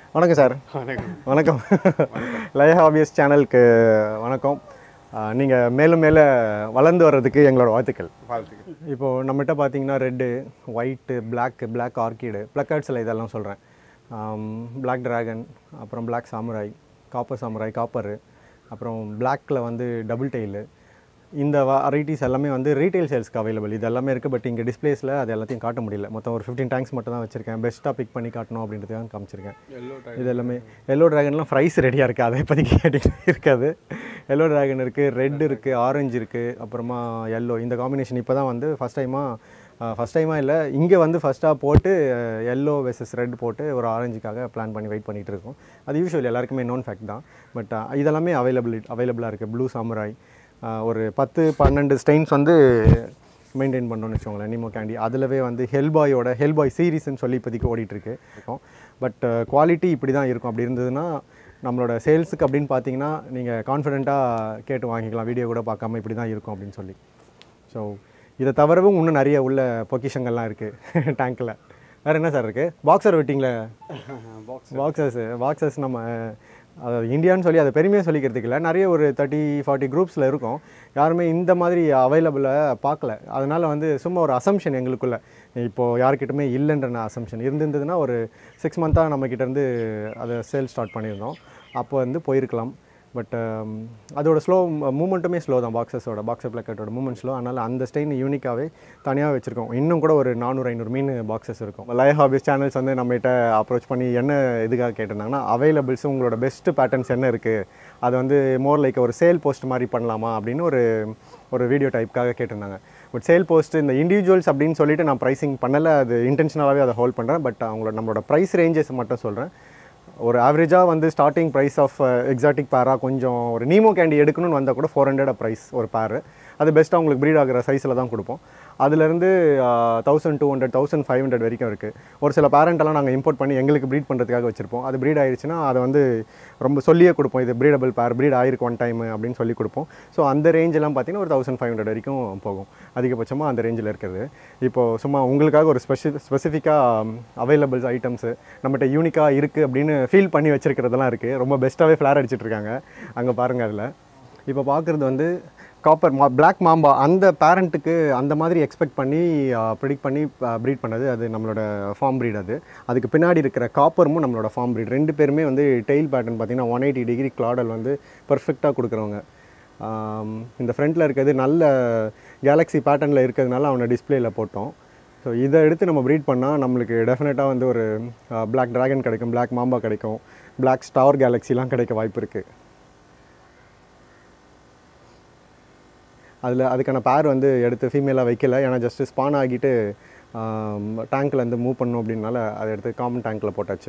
வணக்கம் சார் வணக்கம் வணக்கம் லய ஹாபியஸ் சேனலுக்கு வணக்கம் நீங்கள் மேலும் மேலே வளர்ந்து வர்றதுக்கு எங்களோட வாழ்த்துக்கள் வாழ்த்துக்கள் இப்போது நம்மகிட்ட பார்த்தீங்கன்னா red white black black orchid பிளக்கார்ட்ஸில் இதெல்லாம் சொல்கிறேன் Black டிராகன் அப்புறம் Black samurai copper samurai copper அப்புறம் பிளாக்ல வந்து டபுள் டெயிலு இந்த வெரைட்டிஸ் எல்லாமே வந்து ரீட்டைல் சேல்ஸ்க்கு அவைலபிள் இது எல்லாமே இருக்குது பட் இங்கே டிஸ்பிளேஸில் அது எல்லாத்தையும் காட்ட முடியல மொத்தம் ஒரு ஃபிஃப்டீன் டேங்க்ஸ் மட்டும் தான் வச்சுருக்கேன் பெஸ்ட்டாக பிக் பண்ணி காட்டணும் அப்படின்றதுக்காக காமிச்சிருக்கேன் எல்லோ இது எல்லாமே எல்லோ ட்ராகன்லாம் ஃப்ரைஸ் ரெடியாக இருக்குது அதை இப்போதைக்கு கேட்டுட்டு இருக்காது எல்லோ ட்ராகன் இருக்குது ரெட் இருக்குது ஆரஞ்சு இருக்குது அப்புறமா எல்லோ இந்த காம்பினேஷன் இப்போ தான் வந்து ஃபஸ்ட் டைமாக ஃபஸ்ட் டைமாக இல்லை இங்கே வந்து ஃபஸ்ட்டாக போட்டு எல்லோ வெர்சஸ் ரெட் போட்டு ஒரு ஆரஞ்சுக்காக பிளான் பண்ணி வெயிட் பண்ணிகிட்டு இருக்கோம் அது யூஸ்வல் எல்லாருக்குமே நோன் ஃபேக்ட் தான் பட் இதெல்லாமே அவைலபிள் அவைலபிளாக இருக்குது ப்ளூ சாமுராய் ஒரு பத்து பன்னெண்டு ஸ்டெயின்ஸ் வந்து மெயின்டைன் பண்ணோன்னு வச்சுக்கோங்களேன் நீமோ கேண்டி அதிலவே வந்து ஹெல்பாயோட ஹெல்பாய் சீரீஸ்னு சொல்லி இப்போதைக்கு ஓடிட்டுருக்கு இருக்கும் பட் குவாலிட்டி இப்படி தான் இருக்கும் அப்படி இருந்ததுன்னா நம்மளோட சேல்ஸுக்கு அப்படின்னு பார்த்தீங்கன்னா நீங்கள் கான்ஃபிடெண்ட்டாக கேட்டு வாங்கிக்கலாம் வீடியோ கூட பார்க்காம இப்படி தான் இருக்கும் அப்படின்னு சொல்லி ஸோ இதை தவிரவும் இன்னும் நிறைய உள்ள பொக்கிஷங்கள்லாம் இருக்குது டேங்க்கில் வேறு என்ன சார் இருக்குது பாக்ஸர் வெட்டிங்கில் பாக்ஸ் பாக்ஸஸ் பாக்ஸஸ் நம்ம அதாவது இந்தியான்னு சொல்லி அதை பெருமையாக சொல்லிக்கிறதுக்கு இல்லை நிறைய ஒரு தேர்ட்டி ஃபார்ட்டி குரூப்ஸில் இருக்கும் யாருமே இந்த மாதிரி அவைலபிளாக பார்க்கல அதனால் வந்து சும்மா ஒரு அசம்ஷன் எங்களுக்குள்ள இப்போது யாருக்கிட்டுமே இல்லைன்ற அசம்ஷன் இருந்திருந்ததுன்னா ஒரு சிக்ஸ் மந்த்தாக நம்மக்கிட்ட இருந்து அதை சேல் ஸ்டார்ட் பண்ணியிருந்தோம் அப்போ வந்து போயிருக்கலாம் பட் அதோட ஸ்லோ மூமெண்ட்டுமே ஸ்லோ தான் பாக்ஸஸோட பாக்ஸர் பிளக்கெட்டோட மூமெண்ட் ஸ்லோ அதனால் அந்த ஸ்டெயின் யூனிக்காகவே தனியாக வச்சுருக்கோம் இன்னும் கூட ஒரு நானூறு ஐநூறு மீன் பாக்ஸஸ் இருக்கும் லய ஹாபிஸ் சேனல்ஸ் வந்து நம்மகிட்ட அப்ரோச் பண்ணி என்ன இதுக்காக கேட்டிருந்தாங்கன்னா அவைலபிள்ஸ் உங்களோட பெஸ்ட் பேட்டர்ன்ஸ் என்ன இருக்குது அது வந்து மோர் லைக் ஒரு சேல் போஸ்ட் மாதிரி பண்ணலாமா அப்படின்னு ஒரு ஒரு வீடியோ டைப்புக்காக கேட்டிருந்தாங்க பட் சேல் போஸ்ட் இந்த இண்டிவிஜுவல்ஸ் அப்படின்னு சொல்லிட்டு நான் ப்ரைஸிங் பண்ணலை அது இன்டென்ஷனலாகவே அதை ஹோல்ட் பண்ணுறேன் பட் அவங்களோட நம்மளோட ப்ரைஸ் ரேஞ்சஸ் மட்டும் சொல்கிறேன் ஒரு ஆவரேஜாக வந்து ஸ்டார்டிங் ப்ரைஸ் ஆஃப் எக்ஸாட்டிக் பேராக கொஞ்சம் ஒரு நீமோ கேண்டி எடுக்கணும்னு வந்தால் கூட ஃபோர் ஹண்ட்ரட் ப்ரைஸ் ஒரு பேர் அது பெஸ்ட்டாக உங்களுக்கு ப்ரீட் ஆகிற சைஸில் தான் கொடுப்போம் அதுலேருந்து thousand two hundred thousand five hundred வரைக்கும் இருக்குது ஒரு சில பேரண்ட்டெல்லாம் நாங்கள் இம்போர்ட் பண்ணி எங்களுக்கு ப்ரீட் பண்ணுறதுக்காக வச்சுருப்போம் அது ப்ரீட் ஆயிடுச்சுன்னா அதை வந்து ரொம்ப சொல்லியே கொடுப்போம் இது ப்ரீடபிள் பேர் ப்ரீட் ஆயிருக்கு ஒன் டைம் அப்படின்னு சொல்லி கொடுப்போம் ஸோ அந்த ரேஞ்செல்லாம் பார்த்தீங்கன்னா ஒரு தௌசண்ட் ஃபைவ் ஹண்ட்ரட் வரைக்கும் போகும் அதிகபட்சமாக அந்த ரேஞ்சில் இருக்கிறது இப்போது சும்மா உங்களுக்காக ஒரு ஸ்பெஷி ஸ்பெசிஃபிக்காக அவைலபிள்ஸ் ஐட்டம்ஸு நம்மகிட்ட யூனிக்காக இருக்குது அப்படின்னு ஃபீல் பண்ணி வச்சுருக்கிறதெல்லாம் இருக்குது ரொம்ப பெஸ்ட்டாகவே ஃப்ளார் அடிச்சிட்டு இருக்காங்க அங்கே பாருங்கள் அதில் இப்போ பார்க்குறது வந்து காப்பர் மா பிளாக் மாம்பா அந்த பேரண்ட்டுக்கு அந்த மாதிரி எக்ஸ்பெக்ட் பண்ணி ப்ரிடிக்ட் பண்ணி ப்ரீட் பண்ணது அது நம்மளோட ஃபார்ம் ப்ரீட் அது அதுக்கு பின்னாடி இருக்கிற காப்பரும் நம்மளோட ஃபார்ம் ப்ரீட் ரெண்டு பேருமே வந்து டெய்ல் பேட்டர்ன் பார்த்தீங்கன்னா ஒன் எயிட்டி டிகிரி கிளாடல் வந்து பர்ஃபெக்டாக கொடுக்குறவங்க ஆம், இந்த ஃப்ரண்ட்டில் இருக்கிறது நல்ல கேலக்ஸி பேட்டர்னில் இருக்கிறதுனால அவனை டிஸ்பிளேயில் போட்டோம் ஸோ இதை எடுத்து நம்ம ப்ரீட் பண்ணால் நம்மளுக்கு டெஃபினட்டாக வந்து ஒரு Black டிராகன் கிடைக்கும் Black மாம்பா கிடைக்கும் Black ஸ்டார் கேலக்ஸிலாம் கிடைக்க வாய்ப்பு இருக்குது அதில் அதுக்கான பேர் வந்து எடுத்து ஃபீமேலாக வைக்கல ஏன்னா ஜஸ்ட்டு ஸ்பான் ஆகிட்டு டேங்க்கில் வந்து மூவ் பண்ணும் அப்படின்னால அதை எடுத்து காமன் டேங்க்கில் போட்டாச்சு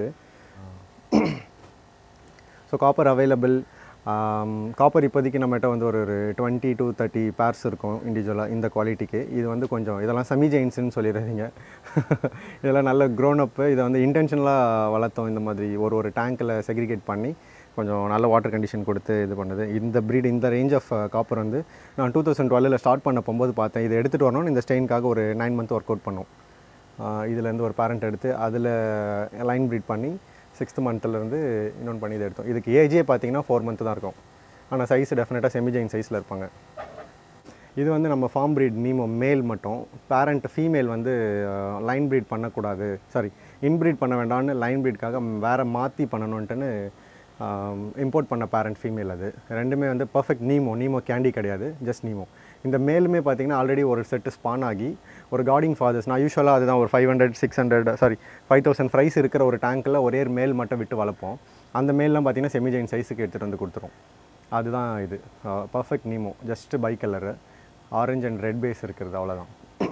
ஸோ காப்பர் அவைலபிள் காப்பர் இப்போதைக்கு நம்மகிட்ட வந்து ஒரு ஒரு டுவெண்ட்டி டு தேர்ட்டி பேர்ஸ் இருக்கும் இண்டிவிஜுவலாக இந்த குவாலிட்டிக்கு இது வந்து கொஞ்சம் இதெல்லாம் செமி ஜெயின்ஸ்னு சொல்லிடுறீங்க இதெல்லாம் நல்ல க்ரோன் அப்பு இதை வந்து இன்டென்ஷனலாக வளர்த்தோம் இந்த மாதிரி ஒரு ஒரு டேங்க்கில் செக்ரிகேட் பண்ணி கொஞ்சம் நல்ல வாட்டர் கண்டிஷன் கொடுத்து இது பண்ணுது இந்த ப்ரீட் இந்த ரேஞ்ச் ஆஃப் காப்பர் வந்து நான் டூ தௌசண்ட் டுவெலில் ஸ்டார்ட் பண்ண போகும்போது பார்த்தேன் இதை எடுத்துகிட்டு வரணும்னு இந்த ஸ்டெயின்காக ஒரு நைன் மந்த் ஒர்க் அவுட் பண்ணோம் இதுலேருந்து ஒரு பேரண்ட் எடுத்து அதில் லைன் ப்ரீட் பண்ணி சிக்ஸ்த் மந்த்லேருந்து இன்னொன்று பண்ணி இதை எடுத்தோம் இதுக்கு ஏஜே பார்த்தீங்கன்னா ஃபோர் மந்த் தான் இருக்கும் ஆனால் சைஸ் டெஃபினட்டாக செமிஜைன் சைஸில் இருப்பாங்க இது வந்து நம்ம ஃபார்ம் ப்ரீட் நீமோ மேல் மட்டும் பேரண்ட் ஃபீமேல் வந்து லைன் ப்ரீட் பண்ணக்கூடாது சாரி இன்ப்ரீட் பண்ண வேண்டாம்னு லைன் ப்ரீட்காக வேறு மாற்றி பண்ணணுன்ட்டுன்னு இம்போர்ட் பண்ண பேரண்ட் ஃபீமேல் அது ரெண்டுமே வந்து பர்ஃபெக்ட் நீமோ நீமோ கேண்டி கிடையாது ஜஸ்ட் நீமோ இந்த மேலுமே பார்த்தீங்கன்னா ஆல்ரெடி ஒரு செட்டு ஸ்பான் ஆகி ஒரு கார்டிங் ஃபாதர்ஸ் நான் யூஸ்வலாக அதுதான் ஒரு five hundred six hundred sorry five thousand price இருக்கிற ஒரு டேங்க்கில் ஒரே ஒரு மேல் மட்டும் விட்டு வளர்ப்போம் அந்த மேல்லாம் பார்த்தீங்கன்னா செமிஜைன் சைஸுக்கு எடுத்துகிட்டு வந்து கொடுத்துரும் அதுதான் இது perfect Nemo just by colour orange and red base இருக்கிறது அவ்வளோதான்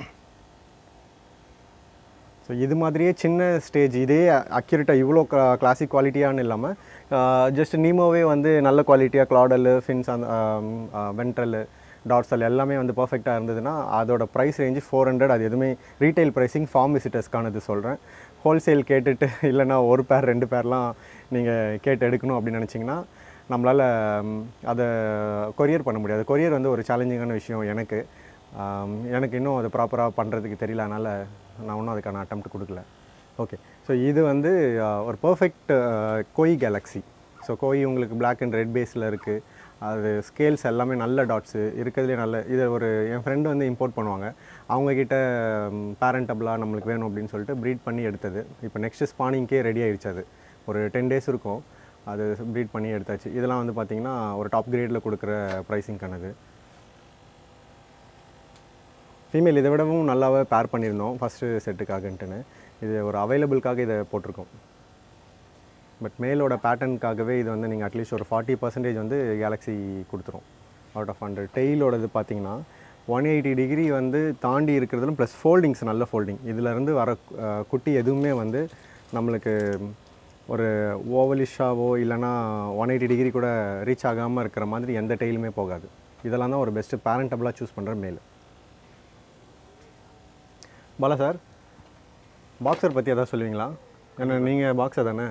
ஸோ இது மாதிரியே சின்ன ஸ்டேஜ் இதே அக்யூரேட்டாக இவ்வளோ கிளாசிக் குவாலிட்டியான்னு இல்லாமல் ஜஸ்ட் நீமோவே வந்து நல்ல குவாலிட்டியாக கிளாடல் ஃபின்ஸ் அந்த வென்ட்ரல் டாட்ஸல் எல்லாமே வந்து பர்ஃபெக்டாக இருந்ததுன்னா அதோட ப்ரைஸ் ரேஞ்சு ஃபோர் ஹண்ட்ரட் அது எதுவுமே ரீட்டைல் ப்ரைஸிங் ஃபார்ம் விசிட்டர்ஸ்க்கானது சொல்கிறேன் ஹோல்சேல் கேட்டுட்டு இல்லைன்னா ஒரு பேர் ரெண்டு பேர்லாம் நீங்கள் கேட்டு எடுக்கணும் அப்படின்னு நினச்சிங்கன்னா நம்மளால் அதை கொரியர் பண்ண முடியாது கொரியர் வந்து ஒரு சேலஞ்சிங்கான விஷயம் எனக்கு ஆம், எனக்கு இன்னும் அது ப்ராப்பராக பண்ணுறதுக்கு தெரியல அதனால் நான் இன்னும் அதுக்கான அட்டம்ப்ட் கொடுக்கல ஓகே ஸோ இது வந்து அஹ், ஒரு perfect koi galaxy so koi உங்களுக்கு Black அண்ட் ரெட் பேஸில் இருக்குது அது ஸ்கேல்ஸ் எல்லாமே நல்ல டாட்ஸு இருக்கிறதுலே நல்ல இது ஒரு என் ஃப்ரெண்டு வந்து இம்போர்ட் பண்ணுவாங்க அவங்கக்கிட்ட பேரண்டபிளாக நம்மளுக்கு வேணும் அப்படின்னு சொல்லிட்டு ப்ரீட் பண்ணி எடுத்தது இப்போ நெக்ஸ்ட்டு ஸ்பானிங்க்கே ரெடி ஆயிடுச்சு அது ஒரு டென் டேஸ் இருக்கும் அது ப்ரீட் பண்ணி எடுத்தாச்சு இதெல்லாம் வந்து பார்த்திங்கன்னா ஒரு டாப் கிரேடில் கொடுக்குற ப்ரைஸிங் கணக்கு ஃபீமேல் இதை விடவும் நல்லாவே பேர் பண்ணியிருந்தோம் ஃபஸ்ட்டு செட்டுக்காகன்ட்டுன்னு இது ஒரு அவைலபிளுக்காக இதை போட்டிருக்கோம் பட் மேலோட பேட்டர்னுக்காகவே இது வந்து நீங்கள் அட்லீஸ்ட் ஒரு ஃபார்ட்டி பர்சன்டேஜ் வந்து கேலக்ஸி கொடுத்துரும் அவுட் ஆஃப் ஹண்ட்ரட் டெய்லோடது பார்த்தீங்கன்னா ஒன் எயிட்டி டிகிரி வந்து தாண்டி இருக்கிறதுலும் ப்ளஸ் ஃபோல்டிங்ஸ் நல்ல ஃபோல்டிங் இதிலேருந்து வர அஹ், குட்டி எதுவுமே வந்து நம்மளுக்கு ஒரு ஓவலிஷாவோ இல்லைன்னா ஒன் எயிட்டி டிகிரி கூட ரீச் ஆகாமல் இருக்கிற மாதிரி எந்த டெய்லுமே போகாது இதெல்லாம் தான் ஒரு பெஸ்ட்டு பேரண்டபிளாக சூஸ் பண்ணுற மேல் பாலா சார் பாக்ஸர் பற்றி எதாவது சொல்லுவீங்களா ஏன்னா நீங்கள் பாக்ஸர் தானே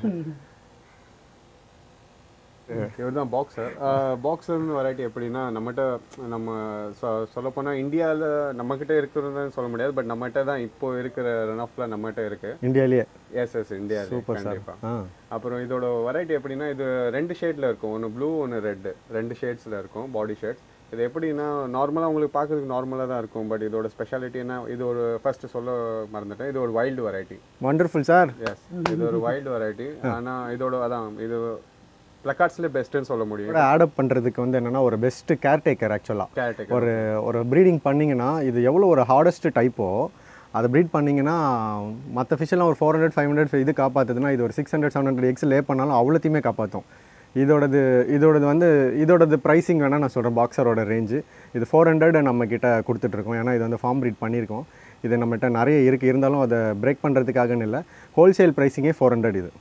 இவர் தான் பாக்ஸர் பாக்ஸர்னு வெரைட்டி எப்படின்னா நம்மகிட்ட நம்ம சொ- சொல்லப்போனால் இந்தியாவில் நம்மக்கிட்ட இருக்கிறதுன்னு சொல்ல முடியாது பட் நம்மகிட்ட தான் இப்போ இருக்கிற ரன் ஆஃப்ல நம்மகிட்ட இருக்கு இந்தியாவிலேயே yes yes India super sir கண்டிப்பாக ஆ அப்புறம் இதோட வெரைட்டி எப்படின்னா இது ரெண்டு ஷேடில் இருக்கும் ஒன்று ப்ளூ ஒன்று ரெட்டு ரெண்டு ஷேட்ஸில் இருக்கும் பாடி ஷேட்ஸ் இது எப்படின்னா நார்மலாக உங்களுக்கு பார்க்கறதுக்கு நார்மலாக தான் இருக்கும் பட் இதோட ஸ்பெஷாலிட்டி என்ன இது ஒரு ஃபர்ஸ்ட் சொல்ல மறந்துட்டேன் இது ஒரு wild variety wonderful sir yes இது ஒரு வைல்டு வெரைட்டி ஆனால் இதோட அதான் இது பிளக்கார்ட்ஸ்லேயே பெஸ்ட்டுன்னு சொல்ல முடியும் ஆடப் பண்ணுறதுக்கு வந்து என்னென்னா ஒரு பெஸ்ட்டு கேர்டேக்கர் ஆக்சுவலாக கேரக்டர் ஒரு ஒரு ப்ரீடிங் பண்ணிங்கன்னா இது எவ்வளோ ஒரு ஹார்டஸ்ட் டைப்போ அதை ப்ரீட் பண்ணிங்கன்னா மற்ற ஃபிஷ்ஷெல்லாம் ஒரு ஃபோர் ஹண்ட்ரட் ஃபைவ் ஹண்ட்ரட் இது காப்பாற்றுதுன்னா இது ஒரு six hundred seven hundred eggs lay பண்ணாலும் அவ்வளோத்தையுமே காப்பாற்றும் இதோடது இதோடது வந்து இதோடது ப்ரைஸிங் வேணால் நான் சொல்கிறேன் பாக்ஸரோட ரேஞ்சு இது ஃபோர் ஹண்ட்ரட் நம்மக்கிட்ட கொடுத்துட்ருக்கோம் ஏன்னா இது வந்து ஃபார்ம் ப்ரீட் பண்ணியிருக்கோம் இது நம்மகிட்ட நிறைய இருக்குது இருந்தாலும் அதை பிரேக் பண்ணுறதுக்காகன்னு இல்லை ஹோல்சேல் ப்ரைஸிங்கே ஃபோர் ஹண்ட்ரட் இது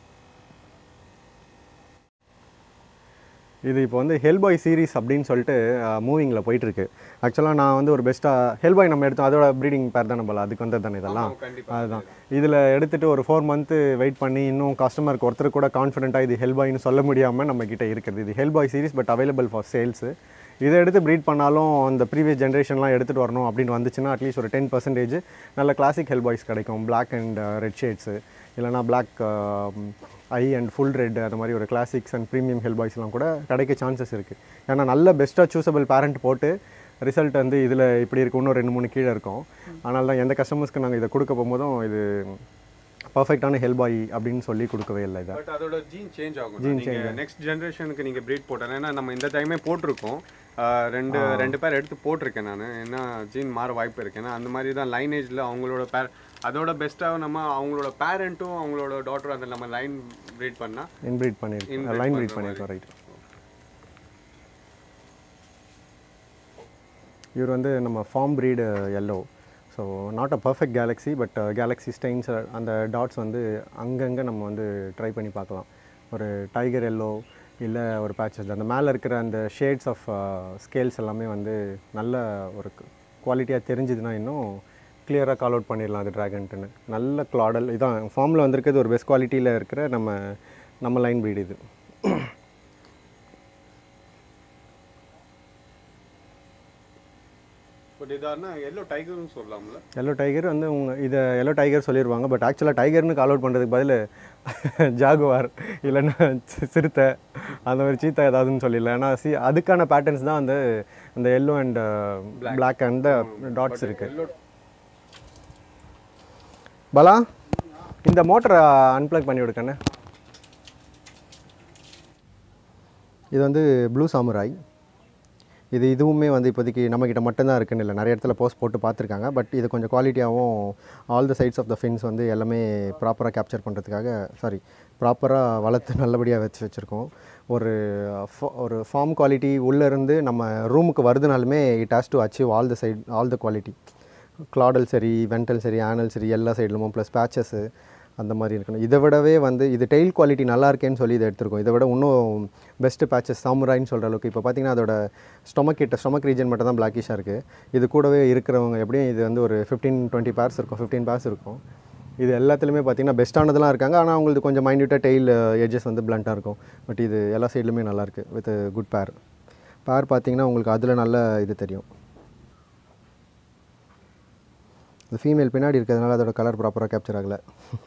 இது இப்போ வந்து ஹெல்பாய் சீரிஸ் அப்படின்னு சொல்லிட்டு மூவிங்கில் போயிட்டுருக்கு ஆக்சுவலாக நான் வந்து ஒரு பெஸ்ட்டாக ஹெல்பாய் நம்ம எடுத்தோம் அதோட ப்ரீடிங் பேர் தானே போல அதுக்கு வந்தது தானே இதெல்லாம் கண்டிப்பாக அதுதான் இதில் எடுத்துகிட்டு ஒரு ஃபோர் மந்த்து வெயிட் பண்ணி இன்னும் கஸ்டமருக்கு ஒருத்தர் கூட கான்ஃபிடென்ட்டாக இது ஹெல்பாய்னு சொல்ல முடியாமல் நம்ம கிட்ட இருக்குது இது Hellboy series but available for sales இதை எடுத்து ப்ரீட் பண்ணாலும் அந்த ப்ரீவியஸ் ஜென்ரேஷன்லாம் எடுத்துகிட்டு வரணும் அப்படின்னு வந்துச்சுன்னா அட்லீஸ்ட் ஒரு டென் பர்சன்டேஜ் நல்ல கிளாசிக் ஹெல்பாய்ஸ் கிடைக்கும் Black அண்ட் ரெட் ஷேட்ஸு இல்லைனா Black eye and full red அந்த மாதிரி ஒரு கிளாசிக்ஸ் அண்ட் ப்ரீமியம் ஹெல்பாய்ஸ்லாம் கூட கிடைக்க சான்சஸ் இருக்குது ஏன்னா நல்ல பெஸ்ட்டாக சூஸபிள் பேரண்ட் போட்டு ரிசல்ட் வந்து இதில் இப்படி இருக்கு இன்னும் ரெண்டு மூணு கீழே இருக்கும் அதனால தான் எந்த கஸ்டமர்ஸ்க்கு நாங்கள் இதை கொடுக்க போகும்போதும் இது பர்ஃபெக்டான ஹெல்பாய் அப்படின்னு சொல்லி கொடுக்கவே இல்லை இதை பட் அதோட ஜீன் சேஞ்ச் ஆகும் நீங்க நெக்ஸ்ட் ஜெனரேஷனுக்கு நீங்க பிரீட் போட்டேன் ஏன்னா நம்ம இந்த டைமே போட்டிருக்கோம் ஆஹ் ரெண்டு ரெண்டு பேர் எடுத்து போட்டிருக்கேன் நான் ஏன்னா ஜீன் மாற வாய்ப்பு இருக்கு ஏன்னா அந்த மாதிரி தான் லைனேஜில் அவங்களோட பேர் அதோட பெஸ்ட்டாக நம்ம அவங்களோட பேரண்ட்டும் அவங்களோட டாட்டரும் அந்த நம்ம லைன் பிரீட் பண்ணா இன்ப்ரீட் பண்ணியிருக்கோம் Inbreed லைன் பண்ற ப்ரீட் பண்ணியிருக்கோம் ரைட் இவர் வந்து நம்ம farm breed yellow so not a perfect galaxy but galaxy stains அந்த டாட்ஸ் வந்து அங்கங்கே நம்ம வந்து ட்ரை பண்ணி பார்க்கலாம் ஒரு டைகர் எல்லோ இல்லை ஒரு பேச்சஸ் அந்த மேலே இருக்கிற அந்த ஷேட்ஸ் ஆஃப் ஸ்கேல்ஸ் எல்லாமே வந்து நல்ல ஒரு குவாலிட்டியாக தெரிஞ்சுதுன்னா இன்னும் கிளியராக கால் அவுட் பண்ணிடலாம் அது ட்ராகன்ட்டுன்னு நல்ல கிளாடல் இதான் ஃபார்மில் வந்திருக்கிறது ஒரு பெஸ்ட் குவாலிட்டியில் இருக்கிற நம்ம நம்ம லைன் breed இது பட் இதாருன்னா எல்லோ டைகர்னு சொல்லலாம்ல எல்லோ டைகர் வந்து உங்க இதை எல்லோ டைகர் சொல்லிடுவாங்க பட் ஆக்சுவலாக டைகர்னு கால் அவுட் பண்ணுறதுக்கு பதில் ஜாகுவார் இல்லைன்னா சி- சிறுத்தை அந்த மாதிரி சீத்தா ஏதாவதுன்னு சொல்லிடலாம் ஏன்னா சி அதுக்கான பேட்டர்ன்ஸ் தான் வந்து அந்த yellow and Black and dots இருக்குது எல்லோ பலா இந்த மோட்டரை அன்பிளக் பண்ணி விடுக்கண்ணே இது வந்து ப்ளூ சாமுராய் இது இதுவுமே வந்து இப்போதைக்கு நம்மக்கிட்ட மட்டும்தான் இருக்குன்னு இல்லை நிறைய இடத்துல போஸ்ட் போட்டு பார்த்துருக்காங்க பட் இது கொஞ்சம் குவாலிட்டியாகவும் all the sides of the fins வந்து எல்லாமே ப்ராப்பராக கேப்சர் பண்ணுறதுக்காக சாரி ப்ராப்பராக வளர்த்து நல்லபடியாக வச்சு வச்சுருக்கோம் ஒரு fa- ஒரு ஃபார்ம் குவாலிட்டி உள்ளேருந்து நம்ம ரூமுக்கு வருதுனாலுமே it has to achieve all the side all the quality caudal சரி வென்டல் சரி ஆனல் சரி எல்லா சைட்லுமும் ப்ளஸ் பேச்சஸ்ஸு அந்த மாதிரி இருக்கணும் இதை விடவே வந்து இது டெயில் குவாலிட்டி நல்லா இருக்கேன்னு சொல்லி இதை எடுத்திருக்கோம் இதை விட இன்னும் பெஸ்ட்டு பேச்சஸ் சாமுராயின்னு சொல்கிற அளவுக்கு இப்போ பார்த்தீங்கன்னா அதோட ஸ்டொமக் கிட்ட ஸ்டொமக் ரீஜன் மட்டும் தான் பிளாக்கிஷாக இருக்குது இது கூடவே இருக்கிறவங்க எப்படியும் இது வந்து ஒரு ஃபிஃப்டீன் டுவெண்ட்டி பேர்ஸ் இருக்கும் ஃபிஃப்டீன் பேர்ஸ் இருக்கும் இது எல்லாத்துலேயுமே பார்த்தீங்கன்னா பெஸ்ட்டானதெல்லாம் இருக்காங்க ஆனால் அவங்களுக்கு கொஞ்சம் மைன்யூட்டாக டெய்ல் எட்ஜஸ் வந்து பிளண்ட்டாக இருக்கும் பட் இது எல்லா சைட்லுமே நல்லாயிருக்கு வித் குட் பேர் பேர் பார்த்தீங்கன்னா உங்களுக்கு அதில் நல்ல இது தெரியும் இந்த ஃபீமேல் பின்னாடி இருக்கிறதுனால அதோட கலர் ப்ராப்பராக கேப்சர் ஆகலை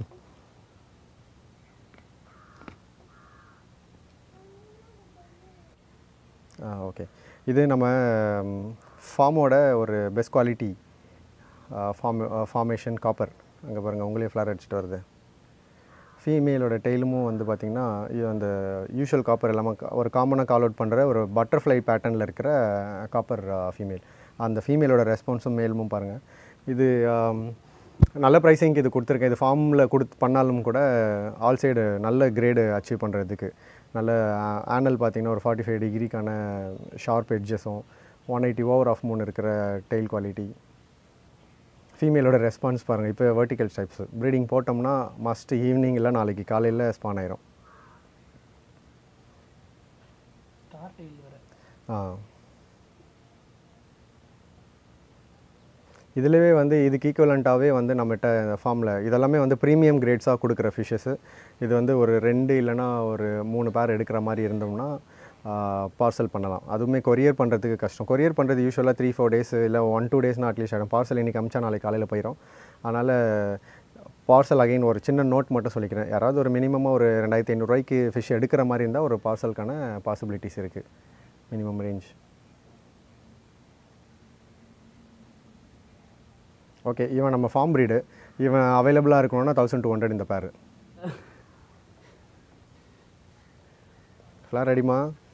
ஆ ஓகே இது நம்ம ஃபார்மோட ஒரு best quality farm formation copper அங்கே பாருங்கள் உங்களே ஃப்ளார் அடிச்சிட்டு வருது ஃபீமேலோட டெய்லுமும் வந்து பார்த்திங்கன்னா இது அந்த யூஷுவல் காப்பர் இல்லாமல் கா- ஒரு காமனாக கால் அவுட் பண்ணுற ஒரு பட்டர்ஃப்ளை பேட்டர்னில் இருக்கிற காப்பர் ஃபீமேல் அந்த ஃபீமேலோட ரெஸ்பான்ஸும் மேலுமும் பாருங்கள் இது ஆம், நல்ல ப்ரைஸிங்க்கு இது கொடுத்துருக்கேன் இது ஃபார்மில் கொடுத்து பண்ணாலும் கூட ஆல் சைடு நல்ல கிரேடு அச்சீவ் பண்ணுறதுக்கு நல்ல ஆனல் பார்த்தீங்கன்னா ஒரு ஃபார்ட்டி ஃபைவ் டிகிரிக்கான ஷார்ப் எட்ஜஸும் ஒன் எயிட்டி ஓவர் ஆஃப் மூணு இருக்கிற டெய்ல் குவாலிட்டி ஃபீமேலோட ரெஸ்பான்ஸ் பாருங்கள் இப்போ வெர்டிக்கல் ஸ்டைப்ஸ் ப்ரீடிங் போட்டோம்னா மஸ்ட் ஈவினிங் இல்லை நாளைக்கு காலையில் ஸ்பான் ஆயிரும் ஸ்டார் டெயில் வர ஆ இதுலவே வந்து இதுக்கு ஈக்குவலண்ட்டாகவே வந்து நம்மகிட்ட ஃபார்மில் இதெல்லாமே வந்து ப்ரீமியம் கிரேட்ஸாக கொடுக்குற ஃபிஷ்ஷஸ்ஸு இது வந்து ஒரு ரெண்டு இல்லைன்னா ஒரு மூணு பேர் எடுக்கிற மாதிரி இருந்தோம்னா பார்சல் பண்ணலாம் அதுவுமே கொரியர் பண்ணுறதுக்கு கஷ்டம் கொரியர் பண்ணுறது யூஸ்வலாக த்ரீ ஃபோர் டேஸ் இல்லை ஒன் டூ டேஸ்னா அட்லீஸ்ட் ஆகிடும் பார்சல் இன்றைக்கி அமிச்சா நாளைக்கு காலையில் போயிடும் அதனால் பார்சல் அகைன் ஒரு சின்ன நோட் மட்டும் சொல்லிக்கிறேன் யாராவது ஒரு மினிமமாக ஒரு ரெண்டாயிரத்தி ஐநூறுரூவாய்க்கு ஃபிஷ் எடுக்கிற மாதிரி இருந்தால் ஒரு பார்சலுக்கான பாசிபிலிட்டிஸ் இருக்குது மினிமம் ரேஞ்ச் ஓகே இவன் நம்ம ஃபார்ம் ப்ரீடு இவன் அவைலபிளாக இருக்கணும்னா தௌசண்ட் டூ ஹண்ட்ரட் இந்த பேர் ஃப்ளார் அடிமா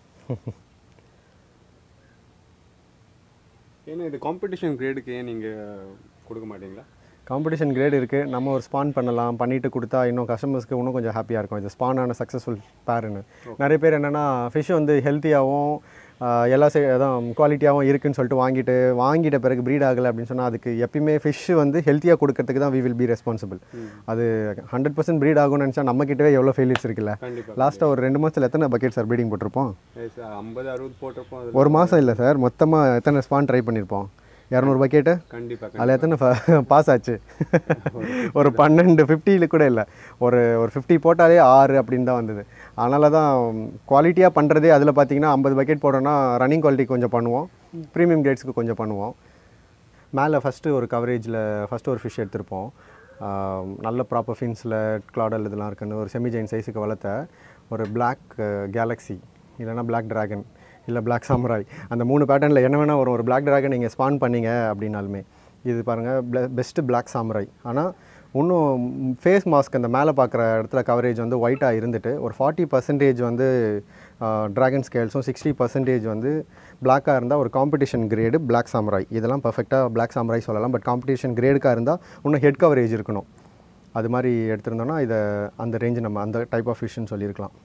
ஏன்னா இது காம்படிஷன் கிரேடுக்கு ஏன் நீங்கள் கொடுக்க மாட்டீங்களா காம்படிஷன் கிரேட் இருக்குது நம்ம ஒரு ஸ்பான் பண்ணலாம் பண்ணிட்டு கொடுத்தா இன்னும் கஸ்டமர்ஸ்க்கு இன்னும் கொஞ்சம் ஹாப்பியாக இருக்கும் இது ஸ்பான் ஆன சக்ஸஸ்ஃபுல் பேருன்னு நிறைய பேர் என்னென்னா ஃபிஷ் வந்து ஹெல்த்தியாகவும் எல்லா சை அதான் குவாலிட்டியாகவும் இருக்குன்னு சொல்லிட்டு வாங்கிட்டு வாங்கிட்ட பிறகு ப்ரீட் ஆகலை அப்படின்னு சொன்னால் அதுக்கு எப்பயுமே ஃபிஷ் வந்து ஹெல்த்தியாக கொடுக்கறதுக்கு தான் வி வில் பி ரெஸ்பான்சிபிள் அது ஹண்ட்ரட் பர்சன்ட் ப்ரீட் ஆகும்னு நினச்சா நம்மக்கிட்டவே எவ்வளோ ஃபெயிலியர்ஸ் இருக்குல்ல கண்டிப்பாக லாஸ்ட்டாக ஒரு ரெண்டு மாதத்தில் எத்தனை பக்கெட் சார் ப்ரீடிங் போட்டிருப்போம் ஐம்பது அறுபது போட்டிருப்போம் அதில் ஒரு மாதம் இல்லை சார் மொத்தமாக எத்தனை ஸ்பான் ட்ரை பண்ணியிருப்போம் இரநூறு பக்கெட்டு கண்டிப்பாக அதில் எத்தனை பாஸ் ஆச்சு ஒரு பன்னெண்டு ஃபிஃப்டியில் கூட இல்லை ஒரு ஒரு ஃபிஃப்டி போட்டாலே ஆறு அப்படின்னு தான் வந்தது அதனால தான் குவாலிட்டியாக பண்ணுறதே அதில் பார்த்தீங்கன்னா ஐம்பது பக்கெட் போட்டோன்னா ரன்னிங் குவாலிட்டி கொஞ்சம் பண்ணுவோம் ப்ரீமியம் கிரேட்ஸ்க்கு கொஞ்சம் பண்ணுவோம் மேலே ஃபஸ்ட்டு ஒரு கவரேஜில் ஃபஸ்ட்டு ஒரு ஃபிஷ் எடுத்திருப்போம் ஆஹ் நல்ல ப்ராப்பர் ஃபின்ஸில் கிளாடல் இதெல்லாம் இருக்குன்னு ஒரு செமி ஜெயின் சைஸுக்கு வளர்த்த ஒரு பிளாக் கேலக்ஸி இல்லைன்னா பிளாக் டிராகன் இல்லை பிளாக் சாமுராய் அந்த மூணு பேட்டர்னில் என்ன வேணால் வரும் ஒரு பிளாக் டிராகன் நீங்கள் ஸ்பான் பண்ணீங்க அப்படின்னாலுமே இது பாருங்கள் பெஸ்ட்டு பிளாக் சாமுராய் ஆனால் இன்னும் ஃபேஸ் மாஸ்க் அந்த மேலே பார்க்குற இடத்துல கவரேஜ் வந்து ஒயிட்டாக இருந்துட்டு ஒரு ஃபார்ட்டி பர்சன்டேஜ் வந்து ட்ராகன் ஸ்கேல்ஸும் சிக்ஸ்டி பர்சன்டேஜ் வந்து பிளாக்காக இருந்தால் ஒரு காம்படிஷன் கிரேடு பிளாக் சாமுராய் இதெல்லாம் பர்ஃபெக்டாக பிளாக் சாமுராய் சொல்லலாம் பட் காம்படிஷன் கிரேடுக்காக இருந்தால் இன்னும் ஹெட் கவரேஜ் இருக்கணும் அது மாதிரி எடுத்திருந்தோம்னா இதை அந்த ரேஞ்சு நம்ம அந்த டைப் ஆஃப் ஃபிஷ்னு சொல்லியிருக்கலாம்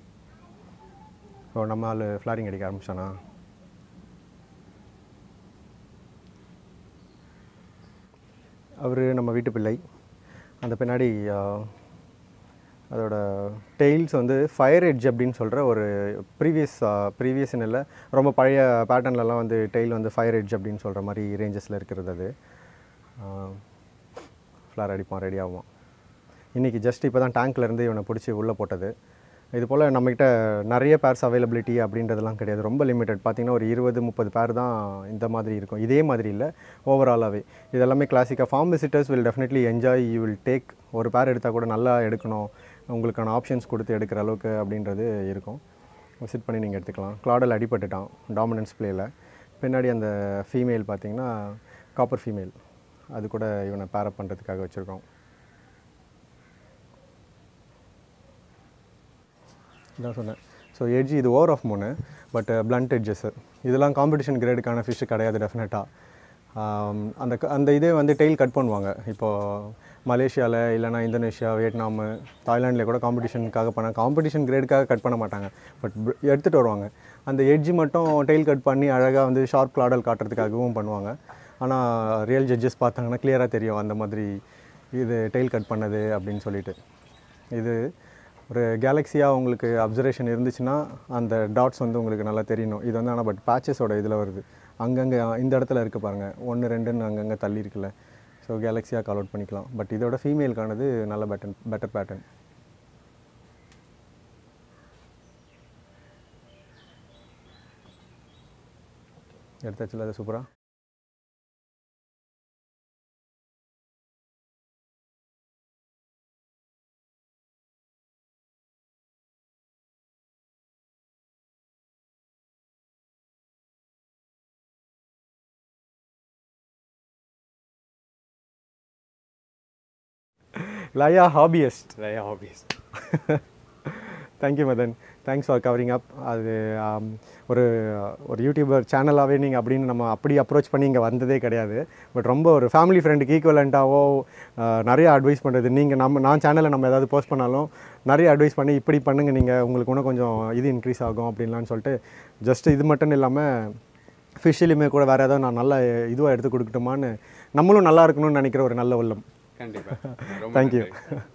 இப்போ நம்ம ஆள் ஃப்ளாரிங் அடிக்க ஆரம்பிச்சானா அவர் நம்ம வீட்டு பிள்ளை அந்த பின்னாடி ஆ, அதோட டெய்ல்ஸ் வந்து ஃபயர் எட்ஜ் அப்படின்னு சொல்கிற ஒரு ப்ரீவியஸ் ப்ரீவியஸ் இல்லை ரொம்ப பழைய பேட்டர்ன்லலாம் வந்து டெய்ல் வந்து ஃபயர் எட்ஜ் அப்படின்னு சொல்கிற மாதிரி ரேஞ்சஸில் இருக்கிறது அது ஃப்ளார் அடிப்பான் ரெடி ஆகும் இன்றைக்கி ஜஸ்ட் இப்போ தான் டேங்க்லேருந்து இவனை பிடிச்சி உள்ளே போட்டது இது போல் நம்மக்கிட்ட நிறைய பேர்ஸ் அவைலபிலிட்டி அப்படின்றதெல்லாம் கிடையாது ரொம்ப லிமிட்டட் பார்த்தீங்கன்னா ஒரு இருபது முப்பது பேர் தான் இந்த மாதிரி இருக்கும் இதே மாதிரி இல்லை ஓவராலாகவே இதெல்லாமே கிளாசிக்காக farm visitors will definitely enjoy you will take ஒரு பேர் எடுத்தால் கூட நல்லா எடுக்கணும் உங்களுக்கான ஆப்ஷன்ஸ் கொடுத்து எடுக்கிற அளவுக்கு அப்படின்றது இருக்கும் விசிட் பண்ணி நீங்கள் எடுத்துக்கலாம் கிளாடல் அடிபட்டுட்டான் டாமினன்ஸ் பிளேயில் பின்னாடி அந்த ஃபீமேல் பார்த்தீங்கன்னா காப்பர் ஃபீமேல் அது கூட இவனை பேரப் பண்ணுறதுக்காக வச்சுருக்கோம் இதான் சொன்னேன் ஸோ எட்ஜ் இது ஓவர் ஆஃப் மூணு பட் பிளண்ட் எட்ஜஸ் இதெல்லாம் காம்படிஷன் கிரேடுக்கான ஃபிஷ்ஷு கிடையாது டெஃபினட்டாக அந்த க- அந்த இதே வந்து டெய்ல் கட் பண்ணுவாங்க இப்போது மலேசியாவில் இல்லைனா இந்தோனேஷியா வியட்நாமு தாய்லாண்டில் கூட காம்படிஷனுக்காக பண்ண காம்படிஷன் கிரேடுக்காக கட் பண்ண மாட்டாங்க பட் எடுத்துகிட்டு வருவாங்க அந்த எட்ஜ் மட்டும் டெய்ல் கட் பண்ணி அழகாக வந்து ஷார்ப் கிளாடல் காட்டுறதுக்காகவும் பண்ணுவாங்க ஆனால் ரியல் ஜட்ஜஸ் பார்த்தாங்கன்னா கிளியராக தெரியும் அந்த மாதிரி இது டெய்ல் கட் பண்ணது அப்படின்னு சொல்லிட்டு இது ஒரு கேலக்ஸியாக உங்களுக்கு அப்சர்வேஷன் இருந்துச்சுன்னா அந்த டாட்ஸ் வந்து உங்களுக்கு நல்லா தெரியணும் இது வந்து ஆனால் பட் பேச்சஸோட இதில் வருது அங்கங்கே இந்த இடத்துல இருக்குது பாருங்கள் ஒன்று ரெண்டுன்னு அங்கங்கே தள்ளி இருக்குல்ல ஸோ கேலக்ஸியாக கால் அவுட் பண்ணிக்கலாம் பட் இதோட ஃபீமேலுக்கானது நல்ல பேட்டர்ன் பெட்டர் பேட்டர்ன் எடுத்தாச்சுல அது சூப்பராக லயா ஹாபியஸ்ட் நிறைய hobbies thank you Madhan thanks for covering up அது ஆம், ஒரு ஒரு யூடியூபர் சேனலாகவே நீங்கள் அப்படின்னு நம்ம அப்படி அப்ரோச் பண்ணி இங்கே வந்ததே கிடையாது பட் ரொம்ப ஒரு ஃபேமிலி ஃப்ரெண்டுக்கு ஈக்குவலண்ட்டாவோ நிறைய அட்வைஸ் பண்ணுறது நீங்கள் நம்ம நான் சேனலில் நம்ம ஏதாவது போஸ்ட் பண்ணாலும் நிறைய அட்வைஸ் பண்ணி இப்படி பண்ணுங்கள் நீங்கள் உங்களுக்கு இன்னும் கொஞ்சம் இது இன்க்ரீஸ் ஆகும் அப்படின்லாம் சொல்லிட்டு ஜஸ்ட் இது மட்டும் இல்லாமல் ஃபிஷ்ஷிலுமே கூட வேறு ஏதாவது நான் நல்ல இதுவாக எடுத்து கொடுக்கட்டுமான்னு நம்மளும் நல்லா இருக்கணும்னு நினைக்கிற ஒரு நல்ல உள்ளம் கண்டிப்பா ரொம்ப தேங்க்யூ நன்றி.